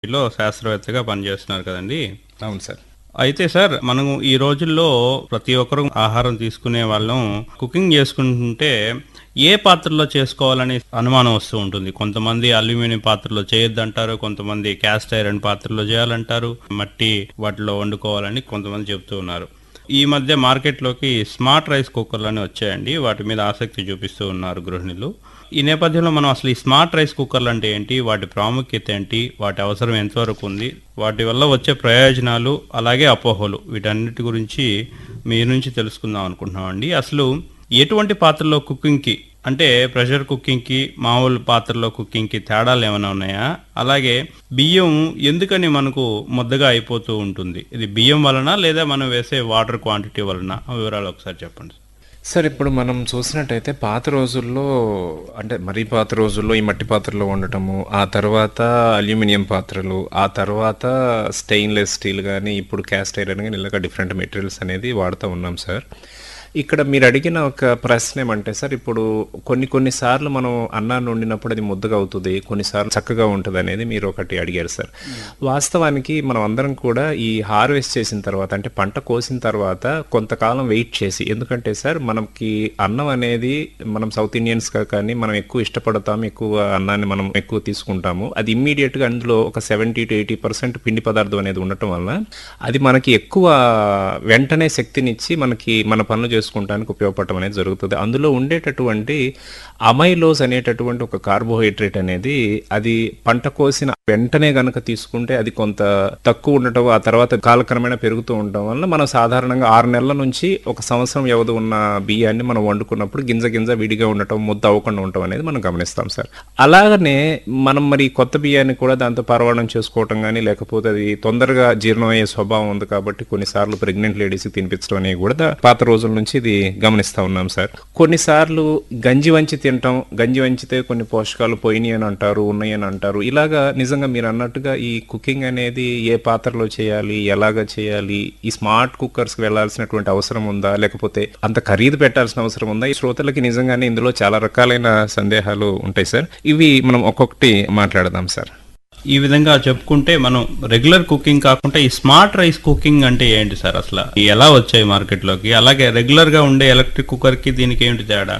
లో శాస్త్రవేత్తగా పనిచేస్తున్నారు కదండి అవును సార్ అయితే సార్ మనం ఈ రోజుల్లో ప్రతి ఒక్కరు ఆహారం తీసుకునే వాళ్ళం కుకింగ్ చేసుకుంటుంటే ఏ పాత్రలో చేసుకోవాలని అనుమానం వస్తూ ఉంటుంది కొంతమంది అల్యూమినియం పాత్రలో చేయొద్దంటారు కొంతమంది క్యాస్ట్ ఐరన్ పాత్రలో చేయాలంటారు మట్టి వాటిలో వండుకోవాలని కొంతమంది చెప్తూ ఉన్నారు ఈ మధ్య మార్కెట్లోకి స్మార్ట్ రైస్ కుక్కర్లు అని వచ్చాయండి వాటి మీద ఆసక్తి చూపిస్తూ ఉన్నారు గృహిణులు ఈ నేపథ్యంలో మనం అసలు ఈ స్మార్ట్ రైస్ కుక్కర్లు అంటే ఏంటి వాటి ప్రాముఖ్యత ఏంటి వాటి అవసరం ఎంతవరకు ఉంది వాటి వల్ల వచ్చే ప్రయోజనాలు అలాగే అపోహలు వీటన్నిటి గురించి మీ నుంచి తెలుసుకుందాం అనుకుంటున్నామండి అసలు ఎటువంటి పాత్రలో కుకింగ్కి అంటే ప్రెషర్ కుకింగ్కి మామూలు పాత్రలో కుకింగ్కి తేడాలు ఏమైనా ఉన్నాయా అలాగే బియ్యం ఎందుకని మనకు ముద్దగా అయిపోతూ ఉంటుంది ఇది బియ్యం వలన లేదా మనం వేసే వాటర్ క్వాంటిటీ వలన ఆ వివరాలు ఒకసారి చెప్పండి సార్ ఇప్పుడు మనం చూసినట్టయితే పాత రోజుల్లో అంటే మరీ పాత రోజుల్లో ఈ మట్టి పాత్రలో వండటము ఆ తర్వాత అల్యూమినియం పాత్రలు ఆ తర్వాత స్టెయిన్లెస్ స్టీల్ కానీ ఇప్పుడు క్యాస్ట్ ఐరన్ కానీ ఇలాగ డిఫరెంట్ మెటీరియల్స్ అనేది వాడుతూ ఉన్నాం సార్ ఇక్కడ మీరు అడిగిన ఒక ప్రశ్న ఏమంటే సార్ ఇప్పుడు కొన్ని కొన్ని సార్లు మనం అన్నాన్ని వండినప్పుడు అది ముద్దగా అవుతుంది కొన్నిసార్లు చక్కగా ఉంటుంది అనేది మీరు ఒకటి అడిగారు సార్ వాస్తవానికి మనం అందరం కూడా ఈ హార్వెస్ట్ చేసిన తర్వాత అంటే పంట కోసిన తర్వాత కొంతకాలం వెయిట్ చేసి ఎందుకంటే సార్ మనకి అన్నం అనేది మనం సౌత్ ఇండియన్స్గా కానీ మనం ఎక్కువ ఇష్టపడతాము ఎక్కువ అన్నాన్ని మనం ఎక్కువ తీసుకుంటాము అది ఇమ్మీడియట్గా అందులో ఒక సెవెంటీ టు ఎయిటీ పర్సెంట్ పిండి పదార్థం అనేది ఉండటం వల్ల అది మనకి ఎక్కువ వెంటనే శక్తినిచ్చి మనకి మన పనులు చేసుకోవడానికి ఉపయోగపడటం అనేది జరుగుతుంది అందులో ఉండేటటువంటి అమైలోస్ అనేటటువంటి ఒక కార్బోహైడ్రేట్ అనేది అది పంట కోసిన వెంటనే గనక తీసుకుంటే అది కొంత తక్కువ ఉండటం ఆ తర్వాత కాలక్రమేణా పెరుగుతూ ఉండటం వల్ల మనం సాధారణంగా ఆరు నెలల నుంచి ఒక సంవత్సరం వ్యవధి ఉన్న బియ్యాన్ని మనం వండుకున్నప్పుడు గింజ గింజ విడిగా ఉండటం ముద్ద అవ్వకుండా ఉండటం అనేది మనం గమనిస్తాం సార్ అలాగనే మనం మరి కొత్త బియ్యాన్ని కూడా దాంతో పరవాణం చేసుకోవటం కానీ లేకపోతే అది తొందరగా జీర్ణమయ్యే స్వభావం ఉంది కాబట్టి కొన్నిసార్లు ప్రెగ్నెంట్ లేడీస్కి తినిపించడం అనేది కూడా దా- పాత రోజుల నుంచి ఇది గమనిస్తా ఉన్నాం సార్ కొన్నిసార్లు గంజి వంచి తింటాం గంజి వంచితే కొన్ని పోషకాలు పోయినాయి అని అంటారు ఉన్నాయి అని అంటారు ఇలాగా నిజంగా మీరు అన్నట్టుగా ఈ కుకింగ్ అనేది ఏ పాత్రలో చేయాలి ఎలాగ చేయాలి ఈ స్మార్ట్ కుక్కర్స్ కి వెళ్లాల్సినటువంటి అవసరం ఉందా లేకపోతే అంత ఖరీదు పెట్టాల్సిన అవసరం ఉందా ఈ శ్రోతలకి నిజంగానే ఇందులో చాలా రకాలైన సందేహాలు ఉంటాయి సార్ ఇవి మనం ఒక్కొక్కటి మాట్లాడదాం సార్ ఈ విధంగా చెప్పుకుంటే మనం రెగ్యులర్ కుకింగ్ కాకుండా ఈ స్మార్ట్ రైస్ కుకింగ్ అంటే ఏంటి సార్ అసలు ఇవి ఎలా వచ్చాయి మార్కెట్లోకి అలాగే రెగ్యులర్ గా ఉండే ఎలక్ట్రిక్ కుక్కర్ కి దీనికి ఏంటి తేడా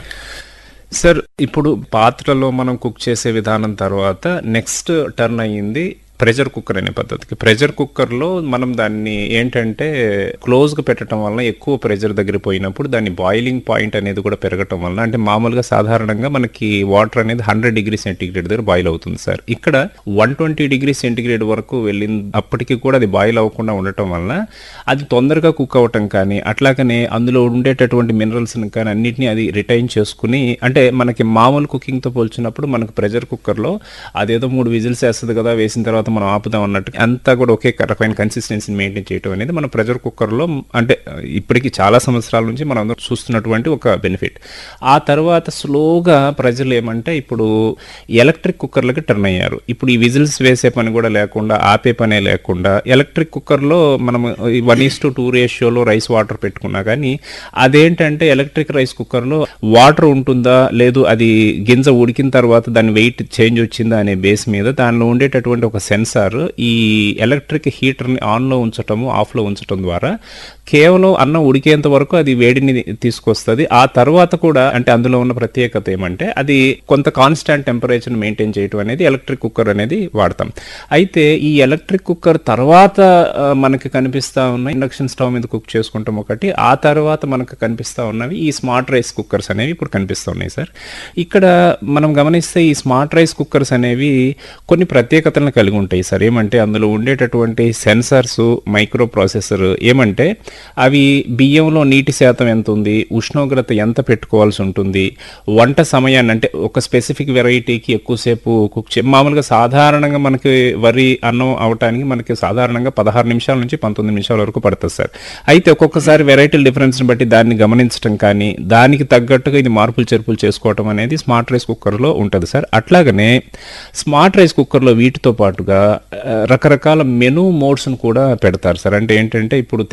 సార్ ఇప్పుడు పాత్రలో మనం కుక్ చేసే విధానం తర్వాత నెక్స్ట్ టర్న్ అయ్యింది ప్రెషర్ కుక్కర్ అనే పద్ధతికి ప్రెషర్ కుక్కర్లో మనం దాన్ని ఏంటంటే క్లోజ్గా పెట్టడం వల్ల ఎక్కువ ప్రెషర్ దగ్గర పోయినప్పుడు దాని బాయిలింగ్ పాయింట్ అనేది కూడా పెరగటం వల్ల అంటే మామూలుగా సాధారణంగా మనకి వాటర్ అనేది హండ్రెడ్ డిగ్రీ సెంటిగ్రేడ్ దగ్గర బాయిల్ అవుతుంది సార్ ఇక్కడ వన్ ట్వంటీ డిగ్రీ సెంటిగ్రేడ్ వరకు వెళ్ళిన అప్పటికి కూడా అది బాయిల్ అవ్వకుండా ఉండటం వల్ల అది తొందరగా కుక్ అవ్వటం కానీ అట్లాగనే అందులో ఉండేటటువంటి మినరల్స్ని కానీ అన్నిటిని అది రిటైన్ చేసుకుని అంటే మనకి మామూలు కుకింగ్తో పోల్చినప్పుడు మనకు ప్రెషర్ కుక్కర్లో అదేదో మూడు విజిల్స్ వేస్తుంది కదా వేసిన తర్వాత మనం ఆపుదాం అన్నట్టు అంతా కూడా ఒకే రకమైన కన్సిస్టెన్సీని మెయింటైన్ చేయడం అనేది మన ప్రెషర్ కుక్కర్లో అంటే ఇప్పటికి చాలా సంవత్సరాల నుంచి మనం అందరం చూస్తున్నటువంటి ఒక బెనిఫిట్ ఆ తర్వాత స్లోగా ప్రజలు ఏమంటే ఇప్పుడు ఎలక్ట్రిక్ కుక్కర్లకి టర్న్ అయ్యారు ఇప్పుడు ఈ విజిల్స్ వేసే పని కూడా లేకుండా ఆపే పనే లేకుండా ఎలక్ట్రిక్ కుక్కర్లో మనం వన్ ఈస్ టు టూ రేషియోలో రైస్ వాటర్ పెట్టుకున్నా కానీ అదేంటంటే ఎలక్ట్రిక్ రైస్ కుక్కర్లో వాటర్ ఉంటుందా లేదు అది గింజ ఉడికిన తర్వాత దాని వెయిట్ చేంజ్ వచ్చిందా అనే బేస్ మీద దానిలో ఉండేటటువంటి ఒక సెన్సార్ ఈ ఎలక్ట్రిక్ హీటర్ని ఆన్లో ఉంచటము ఆఫ్లో ఉంచటం ద్వారా కేవలం అన్నం ఉడికేంత వరకు అది వేడిని తీసుకొస్తుంది ఆ తర్వాత కూడా అంటే అందులో ఉన్న ప్రత్యేకత ఏమంటే అది కొంత కాన్స్టాంట్ టెంపరేచర్ మెయింటైన్ చేయడం అనేది ఎలక్ట్రిక్ కుక్కర్ అనేది వాడతాం అయితే ఈ ఎలక్ట్రిక్ కుక్కర్ తర్వాత ఆ, మనకి కనిపిస్తా ఉన్న ఇండక్షన్ స్టవ్ మీద కుక్ చేసుకుంటాం ఒకటి ఆ తర్వాత మనకు కనిపిస్తా ఉన్నవి ఈ స్మార్ట్ రైస్ కుక్కర్స్ అనేవి ఇప్పుడు కనిపిస్తూ ఉన్నాయి సార్ ఇక్కడ మనం గమనిస్తే ఈ స్మార్ట్ రైస్ కుక్కర్స్ అనేవి కొన్ని ప్రత్యేకతలను కలిగి ఉంటాయి సార్ ఏమంటే అందులో ఉండేటటువంటి సెన్సార్స్ మైక్రో ప్రాసెసర్ ఏమంటే అవి బియ్యంలో నీటి శాతం ఎంత ఉంది ఉష్ణోగ్రత ఎంత పెట్టుకోవాల్సి ఉంటుంది వంట సమయాన్ని అంటే ఒక స్పెసిఫిక్ వెరైటీకి ఎక్కువసేపు కుక్ చే మామూలుగా సాధారణంగా మనకి వరి అన్నం అవటానికి మనకి సాధారణంగా పదహారు నిమిషాల నుంచి పంతొమ్మిది నిమిషాల వరకు పడుతుంది సార్ అయితే ఒక్కొక్కసారి వెరైటీల డిఫరెన్స్ని బట్టి దాన్ని గమనించడం కానీ దానికి తగ్గట్టుగా ఇది మార్పులు చేర్పులు చేసుకోవటం అనేది స్మార్ట్ రైస్ కుక్కర్లో ఉంటుంది సార్ అట్లాగనే స్మార్ట్ రైస్ కుక్కర్లో వీటితో పాటుగా ఆ, రకరకాల మెనూ మోడ్స్ని కూడా పెడతారు సార్ అంటే ఏంటంటే ఇప్పుడు తెల్లన్నాన్ని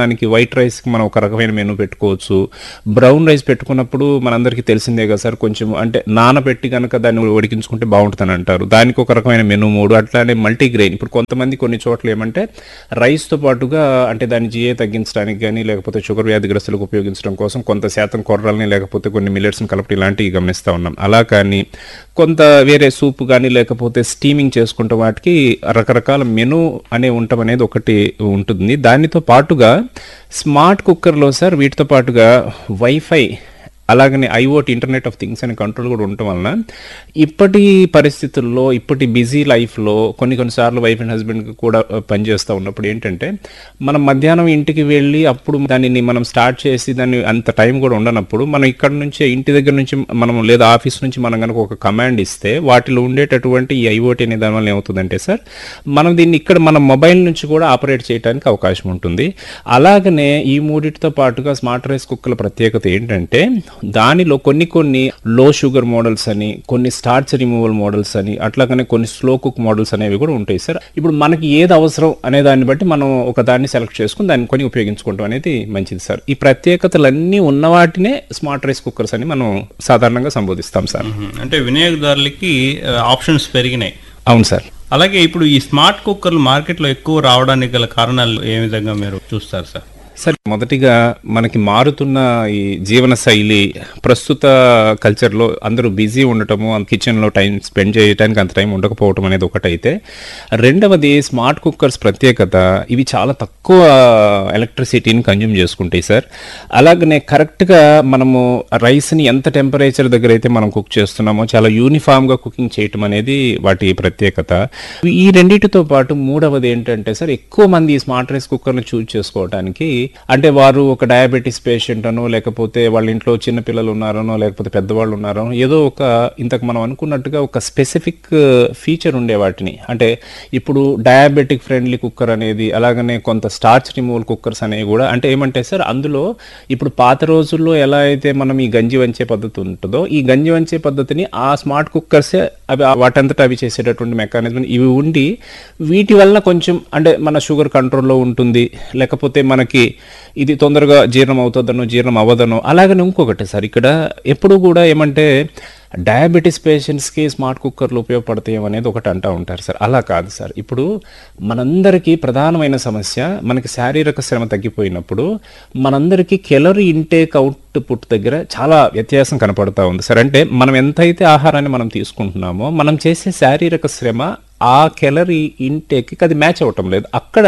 దానికి వైట్ రైస్కి మనం ఒక రకమైన మెనూ పెట్టుకోవచ్చు బ్రౌన్ రైస్ పెట్టుకున్నప్పుడు మనందరికీ తెలిసిందే కదా సార్ కొంచెం అంటే నానబెట్టి కనుక దాన్ని ఉడికించుకుంటే బాగుంటుందని అంటారు దానికి ఒక రకమైన మెనూ మూడు అట్లానే మల్టీగ్రెయిన్ ఇప్పుడు కొంతమంది కొన్ని చోట్ల ఏమంటే రైస్తో పాటుగా అంటే దాని జిఏ తగ్గించడానికి కానీ లేకపోతే షుగర్ వ్యాధిగ్రస్తులకు ఉపయోగించడం కోసం కొంత శాతం కొర్రల్ని లేకపోతే కొన్ని మిల్లెట్స్ని కలపడం ఇలాంటివి గమనిస్తూ ఉన్నాం అలా కానీ కొంత వేరే సూప్ కానీ లేకపోతే స్టీమింగ్ చేసుకుంటే వాటికి రకరకాల మెనూ అనే ఉండటం అనేది ఒకటి ఉంటుంది దానితో పాటుగా స్మార్ట్ కుక్కర్లో సార్ వీటితో పాటుగా వైఫై అలాగనే ఐఓటి ఇంటర్నెట్ ఆఫ్ థింగ్స్ అనే కంట్రోల్ కూడా ఉండటం వలన ఇప్పటి పరిస్థితుల్లో ఇప్పటి బిజీ లైఫ్లో కొన్ని కొన్నిసార్లు వైఫ్ అండ్ హస్బెండ్ కూడా పనిచేస్తూ ఉన్నప్పుడు ఏంటంటే మనం మధ్యాహ్నం ఇంటికి వెళ్ళి అప్పుడు దానిని మనం స్టార్ట్ చేసి దాన్ని అంత టైం కూడా ఉండనప్పుడు మనం ఇక్కడ నుంచి ఇంటి దగ్గర నుంచి మనం లేదా ఆఫీస్ నుంచి మనం కనుక ఒక కమాండ్ ఇస్తే వాటిలో ఉండేటటువంటి ఈ ఐఓటి అనే దాని వల్ల ఏమవుతుందంటే సార్ మనం దీన్ని ఇక్కడ మన మొబైల్ నుంచి కూడా ఆపరేట్ చేయడానికి అవకాశం ఉంటుంది అలాగనే ఈ మూడిటితో పాటుగా స్మార్ట్ రైస్ కుక్కల ప్రత్యేకత ఏంటంటే దానిలో కొన్ని కొన్ని లో షుగర్ మోడల్స్ అని కొన్ని స్టార్చ్ రిమూవల్ మోడల్స్ అని అట్లాగనే కొన్ని స్లో కుక్ మోడల్స్ అనేవి కూడా ఉంటాయి సార్ ఇప్పుడు మనకి ఏది అవసరం అనే దాన్ని బట్టి మనం ఒక దాన్ని సెలెక్ట్ చేసుకుని దాన్ని కొని ఉపయోగించుకోవడం అనేది మంచిది సార్ ఈ ప్రత్యేకతలన్నీ ఉన్న వాటినే స్మార్ట్ రైస్ కుక్కర్స్ అని మనం సాధారణంగా సంబోధిస్తాం సార్ మ్మ్. అంటే వినియోగదారులకి ఆ, ఆప్షన్స్ పెరిగినాయి అవును సార్ అలాగే ఇప్పుడు ఈ స్మార్ట్ కుక్కర్లు మార్కెట్లో ఎక్కువ రావడానికి గల కారణాలు ఏ విధంగా మీరు చూస్తారు సార్ సార్ మొదటిగా మనకి మారుతున్న ఈ జీవన శైలి ప్రస్తుత కల్చర్లో అందరూ బిజీ ఉండటము కిచెన్లో టైం స్పెండ్ చేయడానికి అంత టైం ఉండకపోవటం అనేది ఒకటైతే రెండవది స్మార్ట్ కుక్కర్స్ ప్రత్యేకత ఇవి చాలా తక్కువ ఎలక్ట్రిసిటీని కన్జ్యూమ్ చేసుకుంటాయి సార్ అలాగనే కరెక్ట్గా మనము రైస్ని ఎంత టెంపరేచర్ దగ్గర అయితే మనం కుక్ చేస్తున్నామో చాలా యూనిఫామ్గా కుకింగ్ చేయటం అనేది వాటి ప్రత్యేకత ఈ రెండింటితో పాటు మూడవది ఏంటంటే సార్ ఎక్కువ మంది ఈ స్మార్ట్ రైస్ కుక్కర్ని చూజ్ చేసుకోవడానికి అంటే వారు ఒక డయాబెటీస్ పేషెంట్ అనో లేకపోతే వాళ్ళ ఇంట్లో చిన్న పిల్లలు ఉన్నారనో లేకపోతే పెద్దవాళ్ళు ఉన్నారనో ఏదో ఒక ఇంతకు మనం అనుకున్నట్టుగా ఒక స్పెసిఫిక్ ఫీచర్ ఉండే వాటిని అంటే ఇప్పుడు డయాబెటిక్ ఫ్రెండ్లీ కుక్కర్ అనేది అలాగనే కొంత స్టార్చ్ రిమూవల్ కుక్కర్స్ అనేవి కూడా అంటే ఏమంటే సార్ అందులో ఇప్పుడు పాత రోజుల్లో ఎలా అయితే మనం ఈ గంజి వంచే పద్ధతి ఉంటుందో ఈ గంజి వంచే పద్ధతిని ఆ స్మార్ట్ కుక్కర్సే అవి వాటంతటా అవి చేసేటటువంటి మెకానిజం ఇవి ఉండి వీటి వల్ల కొంచెం అంటే మన షుగర్ కంట్రోల్లో ఉంటుంది లేకపోతే మనకి ఇది తొందరగా జీర్ణం అవుతుందనో జీర్ణం అవ్వదనో అలాగనే ఇంకొకటి సార్ ఇక్కడ ఎప్పుడు కూడా ఏమంటే డయాబెటీస్ పేషెంట్స్కి స్మార్ట్ కుక్కర్లు ఉపయోగపడతాయి అనేది ఒకటి అంటూ ఉంటారు సార్ అలా కాదు సార్ ఇప్పుడు మనందరికీ ప్రధానమైన సమస్య మనకి శారీరక శ్రమ తగ్గిపోయినప్పుడు మనందరికీ కెలరీ ఇంటేక్ అవుట్పుట్ దగ్గర చాలా వ్యత్యాసం కనపడతా ఉంది సార్ అంటే మనం ఎంతైతే ఆహారాన్ని మనం తీసుకుంటున్నామో మనం చేసే శారీరక శ్రమ ఆ కెలరీ ఇంటేక్కి అది మ్యాచ్ అవ్వటం లేదు అక్కడ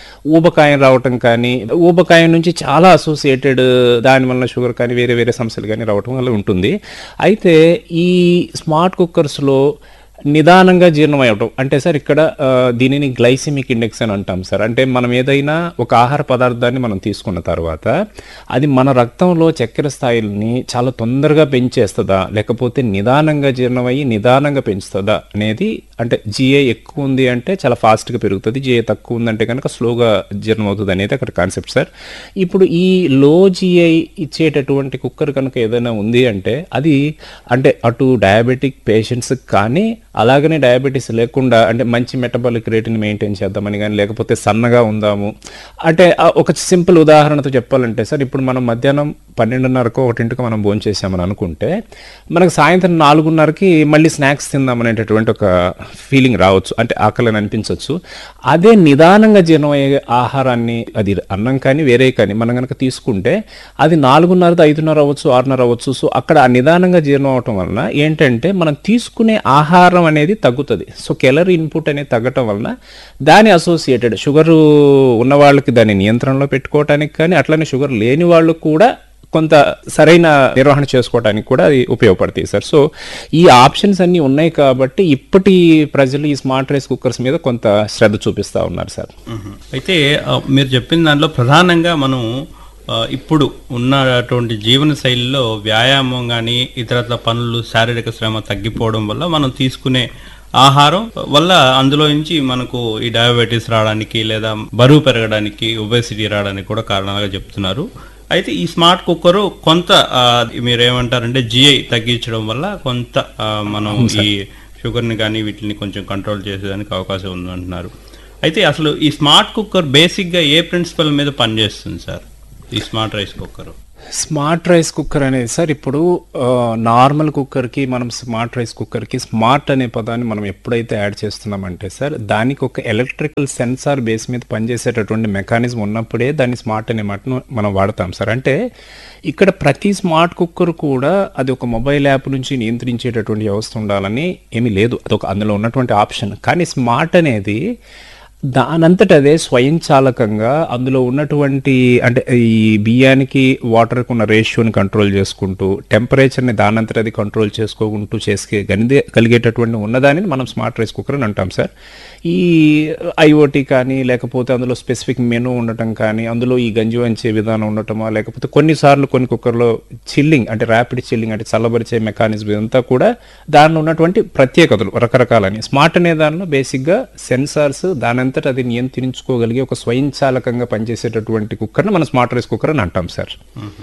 ఊబకాయం రావటం కానీ ఊబకాయం నుంచి చాలా అసోసియేటెడ్ దానివల్ల షుగర్ కానీ వేరే వేరే సమస్యలు కానీ రావటం వల్ల ఉంటుంది అయితే ఈ స్మార్ట్ కుక్కర్స్లో నిదానంగా జీర్ణం అవ్వటం అంటే సార్ ఇక్కడ ఆ, దీనిని గ్లైసిమిక్ ఇండెక్స్ అని అంటాం సార్ అంటే మనం ఏదైనా ఒక ఆహార పదార్థాన్ని మనం తీసుకున్న తర్వాత అది మన రక్తంలో చక్కెర స్థాయిల్ని చాలా తొందరగా పెంచేస్తుందా లేకపోతే నిదానంగా జీర్ణమయ్యి నిదానంగా పెంచుతుందా అనేది అంటే జిఏ ఎక్కువ ఉంది అంటే చాలా ఫాస్ట్గా పెరుగుతుంది జిఏ తక్కువ ఉందంటే కనుక స్లోగా జీర్ణం అవుతుంది అనేది అక్కడ కాన్సెప్ట్ సార్ ఇప్పుడు ఈ లో జిఐ ఇచ్చేటటువంటి కుక్కర్ కనుక ఏదైనా ఉంది అంటే అది అంటే అటు డయాబెటిక్ పేషెంట్స్ కానీ అలాగనే డయాబెటీస్ లేకుండా అంటే మంచి మెటబాలిక్ రేట్ని మెయింటైన్ చేద్దామని కానీ లేకపోతే సన్నగా ఉందాము అంటే ఆ ఒక సింపుల్ ఉదాహరణతో చెప్పాలంటే సార్ ఇప్పుడు మనం మధ్యాహ్నం పన్నెండున్నరకు ఒకటింటికి మనం భోజనం చేసామని అనుకుంటే మనకు సాయంత్రం నాలుగున్నరకి మళ్ళీ స్నాక్స్ తిందాం అనేటటువంటి ఒక ఫీలింగ్ రావచ్చు అంటే ఆకలి అని అనిపించవచ్చు అదే నిదానంగా జీర్ణమయ్యే ఆహారాన్ని అది అన్నం కానీ వేరే కానీ మనం కనుక తీసుకుంటే అది నాలుగున్నర ఐదున్నర అవ్వచ్చు ఆరున్నర అవ్వచ్చు సో అక్కడ ఆ నిదానంగా జీర్ణం అవటం వలన ఏంటంటే మనం తీసుకునే ఆహారం అనేది తగ్గుతుంది సో కెలరీ ఇన్పుట్ అనేది తగ్గటం వలన దాని అసోసియేటెడ్ షుగర్ ఉన్న వాళ్ళకి దాన్ని నియంత్రణలో పెట్టుకోవటానికి కానీ అట్లనే షుగర్ లేని వాళ్ళు కూడా కొంత సరైన నిర్వహణ చేసుకోవడానికి కూడా అది ఉపయోగపడతాయి సార్ సో ఈ ఆప్షన్స్ అన్నీ ఉన్నాయి కాబట్టి ఇప్పటి ప్రజలు ఈ స్మార్ట్ రైస్ కుక్కర్స్ మీద కొంత శ్రద్ధ చూపిస్తూ ఉన్నారు సార్ మ్మ్. అయితే ఆ, మీరు చెప్పిన దాంట్లో ప్రధానంగా మనం ఆ, ఇప్పుడు ఉన్నటువంటి జీవన శైలిలో వ్యాయామం కానీ ఇతరత్ర పనులు శారీరక శ్రమ తగ్గిపోవడం వల్ల మనం తీసుకునే ఆహారం వల్ల అందులో నుంచి మనకు ఈ డయాబెటీస్ రావడానికి లేదా బరువు పెరగడానికి ఒబేసిటీ రావడానికి కూడా కారణాలుగా చెప్తున్నారు అయితే ఈ స్మార్ట్ కుక్కర్ కొంత ఆ, మీరు ఏమంటారంటే జిఐ తగ్గించడం వల్ల కొంత ఆ, మనం ఈ షుగర్ని కానీ వీటిని కొంచెం కంట్రోల్ చేసేదానికి అవకాశం ఉంది అంటున్నారు అయితే అసలు ఈ స్మార్ట్ కుక్కర్ బేసిక్గా ఏ ప్రిన్సిపల్ మీద పనిచేస్తుంది సార్ ఈ smart rice cooker smart rice cooker అనేది సార్ ఇప్పుడు ఆ, నార్మల్ కుక్కర్కి మనం స్మార్ట్ రైస్ కుక్కర్కి స్మార్ట్ అనే పదాన్ని మనం ఎప్పుడైతే యాడ్ చేస్తున్నామంటే సార్ దానికి ఒక ఎలక్ట్రికల్ సెన్సార్ బేస్ మీద పనిచేసేటటువంటి మెకానిజం ఉన్నప్పుడే దాన్ని స్మార్ట్ అనే మాటను మనం వాడతాం సార్ అంటే ఇక్కడ ప్రతి స్మార్ట్ కుక్కర్ కూడా అది ఒక మొబైల్ యాప్ నుంచి నియంత్రించేటటువంటి వ్యవస్థ ఉండాలని ఏమీ లేదు అదొక అందులో ఉన్నటువంటి ఆప్షన్ కానీ స్మార్ట్ అనేది దానంతట అదే స్వయంచాలకంగా అందులో ఉన్నటువంటి అంటే ఈ బియ్యానికి వాటర్కి ఉన్న రేషియోని కంట్రోల్ చేసుకుంటూ టెంపరేచర్ని దానంతట అది కంట్రోల్ చేసుకోకుంటూ చేసే గనిదే కలిగేటటువంటి ఉన్నదానిని మనం స్మార్ట్ రైస్ కుక్కర్ అని అంటాం సార్ ఈ ఐఓటీ కానీ లేకపోతే అందులో స్పెసిఫిక్ మెనూ ఉండటం కానీ అందులో ఈ గంజి వంచే విధానం ఉండటమా లేకపోతే కొన్నిసార్లు కొన్ని కుక్కర్లో చిల్లింగ్ అంటే ర్యాపిడ్ చిల్లింగ్ అంటే చల్లబరిచే మెకానిజం ఇదంతా కూడా దానిలో ఉన్నటువంటి ప్రత్యేకతలు రకరకాలని స్మార్ట్ అనే దానిలో బేసిక్గా సెన్సార్స్ దానంతట అది నియంత్రించుకోగలిగే ఒక స్వయంచాలకంగా పనిచేసేటటువంటి కుక్కర్ని మనం స్మార్ట్ రైస్ కుక్కర్ అని అంటాం సార్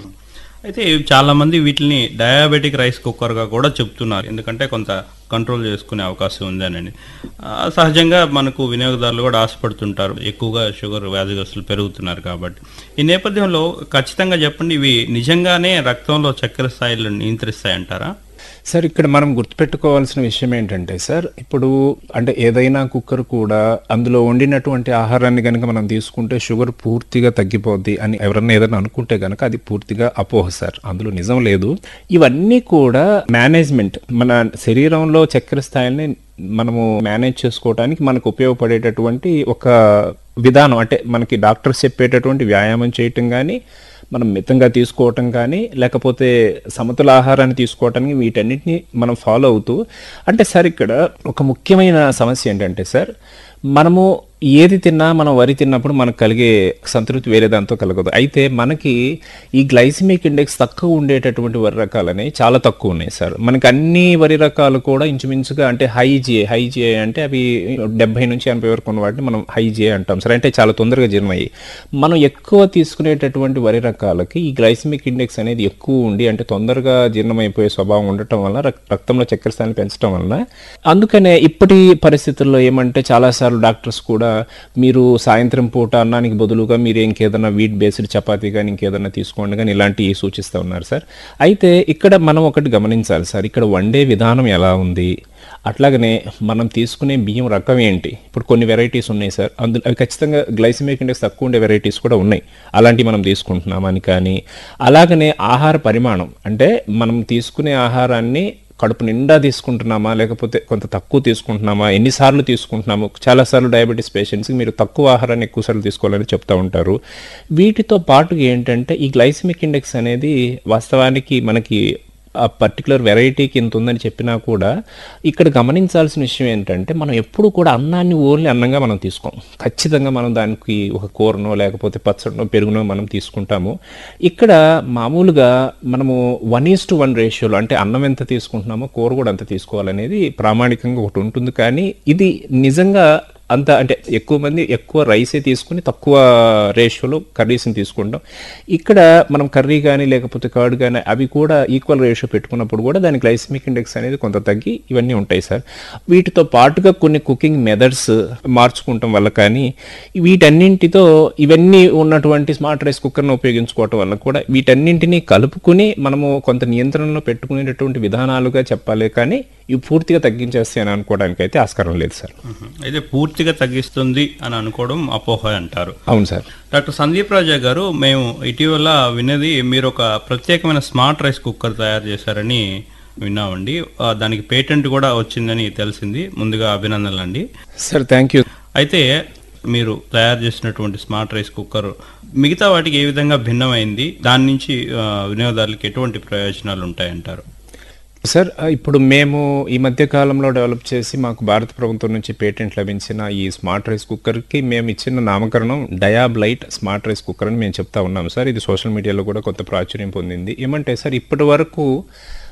అయితే చాలా మంది వీటిని డయాబెటిక్ రైస్ కుక్కర్గా కూడా చెప్తున్నారు ఎందుకంటే కొంత కంట్రోల్ చేసుకునే అవకాశం ఉందనని ఆ, సహజంగా మనకు వినియోగదారులు కూడా ఆశపడుతుంటారు ఎక్కువగా షుగర్ వ్యాధిగ్రస్తులు పెరుగుతున్నారు కాబట్టి ఈ నేపథ్యంలో ఖచ్చితంగా చెప్పండి ఇవి నిజంగానే రక్తంలో చక్కెర స్థాయిలను నియంత్రిస్తాయంటారా సార్ ఇక్కడ మనం గుర్తుపెట్టుకోవాల్సిన విషయం ఏంటంటే సార్ ఇప్పుడు అంటే ఏదైనా కుక్కర్ కూడా అందులో వండినటువంటి ఆహారాన్ని కనుక మనం తీసుకుంటే షుగర్ పూర్తిగా తగ్గిపోద్ది అని ఎవరన్నా ఏదైనా అనుకుంటే కనుక అది పూర్తిగా అపోహ సార్ అందులో నిజం లేదు ఇవన్నీ కూడా మేనేజ్మెంట్ మన శరీరంలో చక్కెర స్థాయిల్ని మనము మేనేజ్ చేసుకోవడానికి మనకు ఉపయోగపడేటటువంటి ఒక విధానం అంటే మనకి డాక్టర్స్ చెప్పేటటువంటి వ్యాయామం చేయటం కానీ మనం మితంగా తీసుకోవటం కానీ లేకపోతే సమతుల ఆహారాన్ని తీసుకోవటానికి వీటన్నిటిని మనం ఫాలో అవుతూ అంటే సార్ ఇక్కడ ఒక ముఖ్యమైన సమస్య ఏంటంటే సార్ మనము ఏది తిన్నా మనం వరి తిన్నప్పుడు మనకు కలిగే సంతృప్తి వేరే దాంతో కలగదు అయితే మనకి ఈ గ్లైసిమిక్ ఇండెక్స్ తక్కువ ఉండేటటువంటి వరి రకాలని చాలా తక్కువ ఉన్నాయి సార్ మనకి అన్ని వరి రకాలు కూడా ఇంచుమించుగా అంటే హై జిఏ హై జిఏ అంటే అవి డెబ్బై నుంచి ఎనభై వరకు ఉన్న వాటిని మనం హై జిఏ అంటాం సార్ అంటే చాలా తొందరగా జీర్ణమయ్యి మనం ఎక్కువ తీసుకునేటటువంటి వరి రకాలకి ఈ గ్లైసిమిక్ ఇండెక్స్ అనేది ఎక్కువ ఉండి అంటే తొందరగా జీర్ణమైపోయే స్వభావం ఉండటం వల్ల రక్- రక్తంలో చక్కెర స్థాయిని పెంచడం వల్ల అందుకనే ఇప్పటి పరిస్థితుల్లో ఏమంటే చాలాసార్లు డాక్టర్స్ కూడా మీరు సాయంత్రం పూట అన్నానికి బదులుగా మీరు ఇంకేదైనా వీట్ బేస్డ్ చపాతీ కానీ ఇంకేదైనా తీసుకోండి కానీ ఇలాంటివి సూచిస్తూ ఉన్నారు సార్ అయితే ఇక్కడ మనం ఒకటి గమనించాలి సార్ ఇక్కడ వండే విధానం ఎలా ఉంది అట్లాగనే మనం తీసుకునే బియ్యం రకం ఏంటి ఇప్పుడు కొన్ని వెరైటీస్ ఉన్నాయి సార్ అందులో అవి ఖచ్చితంగా గ్లైసిమిక్ ఇండెక్స్ తక్కువ ఉండే వెరైటీస్ కూడా ఉన్నాయి అలాంటివి మనం తీసుకుంటున్నామని కానీ అలాగనే ఆహార పరిమాణం అంటే మనం తీసుకునే ఆహారాన్ని కడుపు నిండా తీసుకుంటున్నామా లేకపోతే కొంత తక్కువ తీసుకుంటున్నామా ఎన్నిసార్లు తీసుకుంటున్నాము చాలాసార్లు డయాబెటీస్ పేషెంట్స్కి మీరు తక్కువ ఆహారాన్ని ఎక్కువసార్లు తీసుకోవాలని చెప్తా ఉంటారు వీటితో పాటు ఏంటంటే ఈ గ్లైసిమిక్ ఇండెక్స్ అనేది వాస్తవానికి మనకి ఆ పర్టికులర్ వెరైటీకి ఇంత ఉందని చెప్పినా కూడా ఇక్కడ గమనించాల్సిన విషయం ఏంటంటే మనం ఎప్పుడు కూడా అన్నాన్ని ఓన్లీ అన్నంగా మనం తీసుకోం ఖచ్చితంగా మనం దానికి ఒక కూరనో లేకపోతే పచ్చడినో పెరుగునో మనం తీసుకుంటాము ఇక్కడ మామూలుగా మనము వన్ ఈస్ టు వన్ రేషియోలో అంటే అన్నం ఎంత తీసుకుంటున్నామో కూర కూడా అంత తీసుకోవాలనేది ప్రామాణికంగా ఒకటి ఉంటుంది కానీ ఇది నిజంగా అంత అంటే ఎక్కువ మంది ఎక్కువ రైసే తీసుకుని తక్కువ రేషియోలో కర్రీస్ని తీసుకుంటాం ఇక్కడ మనం కర్రీ కానీ లేకపోతే కర్డ్ కానీ అవి కూడా ఈక్వల్ రేషియో పెట్టుకున్నప్పుడు కూడా దాని గ్లైసిమిక్ ఇండెక్స్ అనేది కొంత తగ్గి ఇవన్నీ ఉంటాయి సార్ వీటితో పాటుగా కొన్ని కుకింగ్ మెథడ్స్ మార్చుకుంటాం వల్ల కానీ వీటన్నింటితో ఇవన్నీ ఉన్నటువంటి స్మార్ట్ రైస్ కుక్కర్ను ఉపయోగించుకోవటం వల్ల కూడా వీటన్నింటినీ కలుపుకుని మనము కొంత నియంత్రణలో పెట్టుకునేటటువంటి విధానాలుగా చెప్పాలి కానీ ఇవి పూర్తిగా తగ్గించేస్తాయి అని అనుకోవడానికి అయితే ఆస్కారం లేదు సార్ మ్మ్. అయితే పూర్తిగా తగ్గిస్తుంది అని అనుకోవడం అపోహ అంటారు అవును సార్ డాక్టర్ సందీప్ రాజా గారు మేము ఇటీవల విన్నది మీరు ఒక ప్రత్యేకమైన స్మార్ట్ రైస్ కుక్కర్ తయారు చేశారని విన్నామండి ఆ, దానికి పేటెంట్ కూడా వచ్చిందని తెలిసింది ముందుగా అభినందనలు అండి సార్ థ్యాంక్ యూ అయితే మీరు తయారు చేసినటువంటి స్మార్ట్ రైస్ కుక్కర్ మిగతా వాటికి ఏ విధంగా భిన్నమైంది దాని నుంచి ఆ, వినియోగదారులకు ఎటువంటి ప్రయోజనాలు ఉంటాయంటారు సార్ ఇప్పుడు మేము ఈ మధ్య కాలంలో డెవలప్ చేసి మాకు భారత ప్రభుత్వం నుంచి పేటెంట్ లభించిన ఈ స్మార్ట్ రైస్ కుక్కర్కి మేము ఇచ్చిన నామకరణం Diab lite smart rice cooker అని మేము చెప్తా ఉన్నాం సార్ ఇది సోషల్ మీడియాలో కూడా కొంత ప్రాచుర్యం పొందింది ఏమంటే సార్ ఇప్పటి వరకు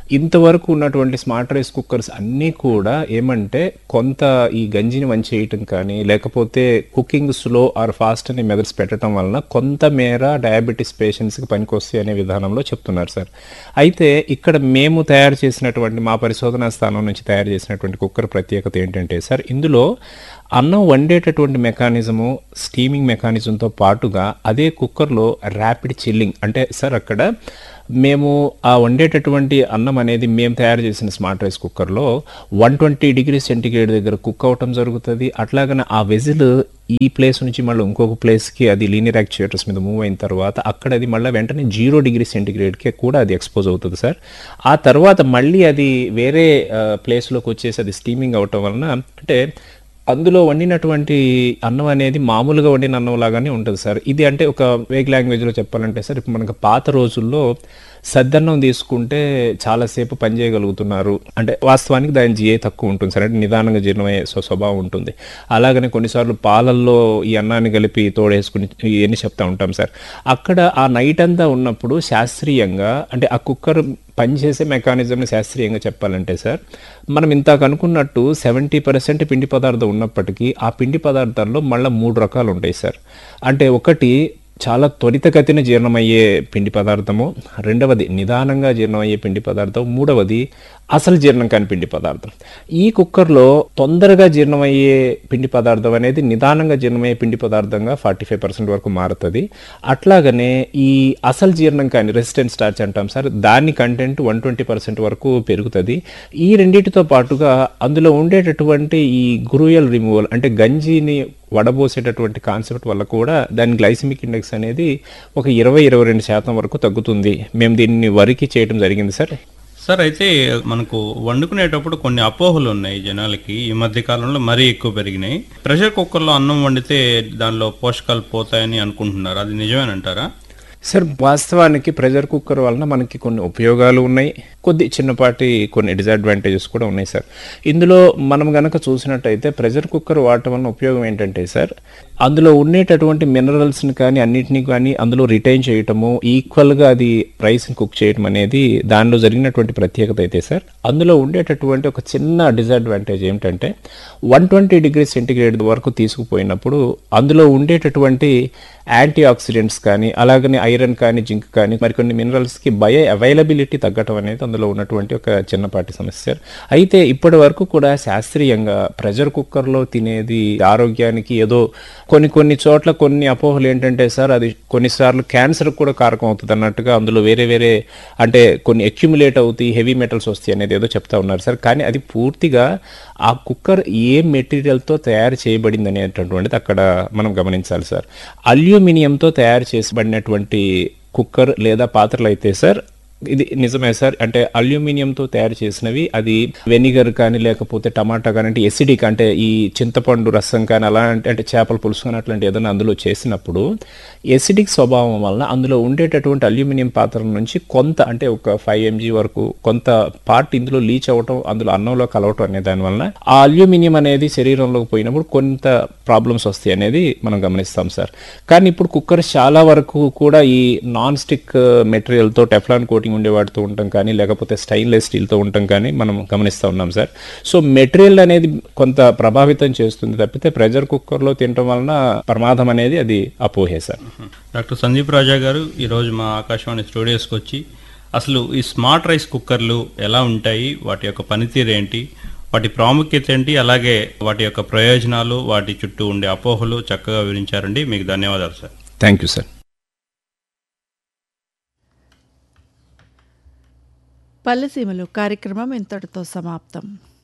ఇంతవరకు ఉన్నటువంటి స్మార్ట్ రైస్ కుక్కర్స్ అన్నీ కూడా ఏమంటే కొంత ఈ గంజిని వంచేయటం కానీ లేకపోతే కుకింగ్ స్లో ఆర్ ఫాస్ట్ అనే మెథడ్స్ పెట్టడం వలన కొంత మేర డయాబెటీస్ పేషెంట్స్కి పనికొస్తాయి అనే విధానంలో చెప్తున్నారు సార్ అయితే ఇక్కడ మేము తయారు చేసినటువంటి మా పరిశోధనా స్థానం నుంచి తయారు చేసినటువంటి కుక్కర్ ప్రత్యేకత ఏంటంటే సార్ ఇందులో అన్నం వండేటటువంటి మెకానిజము స్టీమింగ్ మెకానిజంతో పాటుగా అదే కుక్కర్లో ర్యాపిడ్ చిల్లింగ్ అంటే సార్ అక్కడ మేము ఆ వండేటటువంటి అన్నం అనేది మేము తయారు చేసిన స్మార్ట్ రైస్ కుక్కర్లో వన్ ట్వంటీ డిగ్రీ సెంటిగ్రేడ్ దగ్గర కుక్ అవటం జరుగుతుంది అట్లాగనే ఆ వెజిల్ ఈ ప్లేస్ నుంచి మళ్ళీ ఇంకొక ప్లేస్కి అది లీనియర్ యాక్చుయేటర్స్ మీద మూవ్ అయిన తర్వాత అక్కడ అది మళ్ళీ వెంటనే జీరో డిగ్రీ సెంటిగ్రేడ్కి కూడా అది ఎక్స్పోజ్ అవుతుంది సార్ ఆ తర్వాత మళ్ళీ అది వేరే ప్లేస్లోకి వచ్చేసి అది స్టీమింగ్ అవటం వలన అంటే అందులో వండినటువంటి అన్నం అనేది మామూలుగా వండిన అన్నం లాగానే ఉంటుంది సార్ ఇది అంటే ఒక వేగ్ లాంగ్వేజ్లో చెప్పాలంటే సార్ ఇప్పుడు మనకు పాత రోజుల్లో సద్దన్నం తీసుకుంటే చాలాసేపు పనిచేయగలుగుతున్నారు అంటే వాస్తవానికి దాని జిఏ తక్కువ ఉంటుంది సార్ అంటే నిదానంగా జీర్ణమయ్యే స్వ- స్వభావం ఉంటుంది అలాగనే కొన్నిసార్లు పాలల్లో ఈ అన్నాన్ని కలిపి తోడేసుకుని ఇవన్నీ చెప్తా ఉంటాం సార్ అక్కడ ఆ నైట్ అంతా ఉన్నప్పుడు శాస్త్రీయంగా అంటే ఆ కుక్కర్ పనిచేసే మెకానిజంని శాస్త్రీయంగా చెప్పాలంటే సార్ మనం ఇంతాక అనుకున్నట్టు సెవెంటీ పర్సెంట్ పిండి పదార్థం ఉన్నప్పటికీ ఆ పిండి పదార్థాల్లో మళ్ళీ మూడు రకాలు ఉంటాయి సార్ అంటే ఒకటి చాలా త్వరితగతిన జీర్ణమయ్యే పిండి పదార్థము రెండవది నిదానంగా జీర్ణమయ్యే పిండి పదార్థం మూడవది అసలు జీర్ణం కాని పిండి పదార్థం ఈ కుక్కర్లో తొందరగా జీర్ణమయ్యే పిండి పదార్థం అనేది నిదానంగా జీర్ణమయ్యే పిండి పదార్థంగా ఫార్టీ ఫైవ్ పర్సెంట్ వరకు మారుతుంది అట్లాగనే ఈ అసలు జీర్ణం కాని రెసిస్టెంట్ స్టార్చ్ అంటాం సార్ దాని కంటెంట్ వన్ ట్వంటీ పర్సెంట్ వరకు పెరుగుతుంది ఈ రెండింటితో పాటుగా అందులో ఉండేటటువంటి ఈ గురుయల్ రిమూవల్ అంటే గంజిని వడబోసేటటువంటి కాన్సెప్ట్ వల్ల కూడా దాని గ్లైసిమిక్ ఇండెక్స్ అనేది ఒక ఇరవై ఇరవై రెండు శాతం వరకు తగ్గుతుంది మేము దీన్ని వరికి చేయడం జరిగింది సార్ సార్ అయితే మనకు వండుకునేటప్పుడు కొన్ని అపోహలు ఉన్నాయి జనాలకి ఈ మధ్య కాలంలో మరీ ఎక్కువ పెరిగినాయి ప్రెషర్ కుక్కర్లో అన్నం వండితే దానిలో పోషకాలు పోతాయని అనుకుంటున్నారు అది నిజమేనంటారా సార్ వాస్తవానికి ప్రెషర్ కుక్కర్ వలన మనకి కొన్ని ఉపయోగాలు ఉన్నాయి కొద్ది చిన్నపాటి కొన్ని డిసడ్వాంటేజెస్ కూడా ఉన్నాయి సార్ ఇందులో మనం గనక చూసినట్టయితే ప్రెషర్ కుక్కర్ వాడటం వలన ఉపయోగం ఏంటంటే సార్ అందులో ఉండేటటువంటి మినరల్స్ని కానీ అన్నిటినీ కానీ అందులో రిటైన్ చేయటము ఈక్వల్గా అది రైస్ని కుక్ చేయటం అనేది దానిలో జరిగినటువంటి ప్రత్యేకత అయితే సార్ అందులో ఉండేటటువంటి ఒక చిన్న డిసడ్వాంటేజ్ ఏమిటంటే వన్ ట్వంటీ డిగ్రీ సెంటిగ్రేడ్ వరకు తీసుకుపోయినప్పుడు అందులో ఉండేటటువంటి యాంటీ ఆక్సిడెంట్స్ కానీ అలాగనే ఐరన్ కానీ జింక్ కానీ మరికొన్ని మినరల్స్కి బయో అవైలబిలిటీ తగ్గటం అనేది అందులో ఉన్నటువంటి ఒక చిన్నపాటి సమస్య అయితే ఇప్పటి వరకు కూడా శాస్త్రీయంగా ప్రెషర్ కుక్కర్లో తినేది ఆరోగ్యానికి ఏదో కొన్ని కొన్ని చోట్ల కొన్ని అపోహలు ఏంటంటే సార్ అది కొన్నిసార్లు క్యాన్సర్ కూడా కారకం అవుతుంది అన్నట్టుగా అందులో వేరే వేరే అంటే కొన్ని అక్యుములేట్ అవుతాయి హెవీ మెటల్స్ వస్తాయి అనేది ఏదో చెప్తా ఉన్నారు సార్ కానీ అది పూర్తిగా ఆ కుక్కర్ ఏ మెటీరియల్తో తయారు చేయబడింది అనేటటువంటిది అక్కడ మనం గమనించాలి సార్ అల్యూమినియంతో తయారు చేసబడినటువంటి కుక్కర్ లేదా పాత్రలు అయితే సార్ ఇది నిజమే సార్ అంటే అల్యూమినియంతో తయారు చేసినవి అది వెనిగర్ కానీ లేకపోతే టమాటా కానీ అంటే ఎసిడిక్ అంటే ఈ చింతపండు రసం కానీ అలాంటి అంటే చేపల పులుసు కానీ అట్లాంటి ఏదైనా అందులో చేసినప్పుడు ఎసిడిక్ స్వభావం వలన అందులో ఉండేటటువంటి అల్యూమినియం పాత్రల నుంచి కొంత అంటే ఒక ఫైవ్ ఎంజీ వరకు కొంత పార్ట్ ఇందులో లీచ్ అవ్వటం అందులో అన్నంలో కలవటం అనే దాని వలన ఆ అల్యూమినియం అనేది శరీరంలోకి పోయినప్పుడు కొంత ప్రాబ్లమ్స్ వస్తాయి అనేది మనం గమనిస్తాం సార్ కానీ ఇప్పుడు కుక్కర్స్ చాలా వరకు కూడా ఈ నాన్ స్టిక్ మెటీరియల్తో టెఫ్లాన్ కోటింగ్ ఉండే వాటితో ఉంటాం కానీ లేకపోతే స్టైన్లెస్ స్టీల్తో ఉంటాం కానీ మనం గమనిస్తూ ఉన్నాం సార్ సో మెటీరియల్ అనేది కొంత ప్రభావితం చేస్తుంది తప్పితే ప్రెషర్ కుక్కర్లో తినటం వలన ప్రమాదం అనేది అది అపోహే సార్ డాక్టర్ సందీప్ రాజా గారు ఈరోజు మా ఆకాశవాణి స్టూడియోస్కి వచ్చి అసలు ఈ స్మార్ట్ రైస్ కుక్కర్లు ఎలా ఉంటాయి వాటి యొక్క పనితీరు ఏంటి వాటి ప్రాముఖ్యత ఏంటి అలాగే వాటి యొక్క ప్రయోజనాలు వాటి చుట్టూ ఉండే అపోహలు చక్కగా వివరించారండి మీకు ధన్యవాదాలు సార్ థ్యాంక్ యూ సార్ పల్లెసీమలు కార్యక్రమం ఇంతటితో సమాప్తం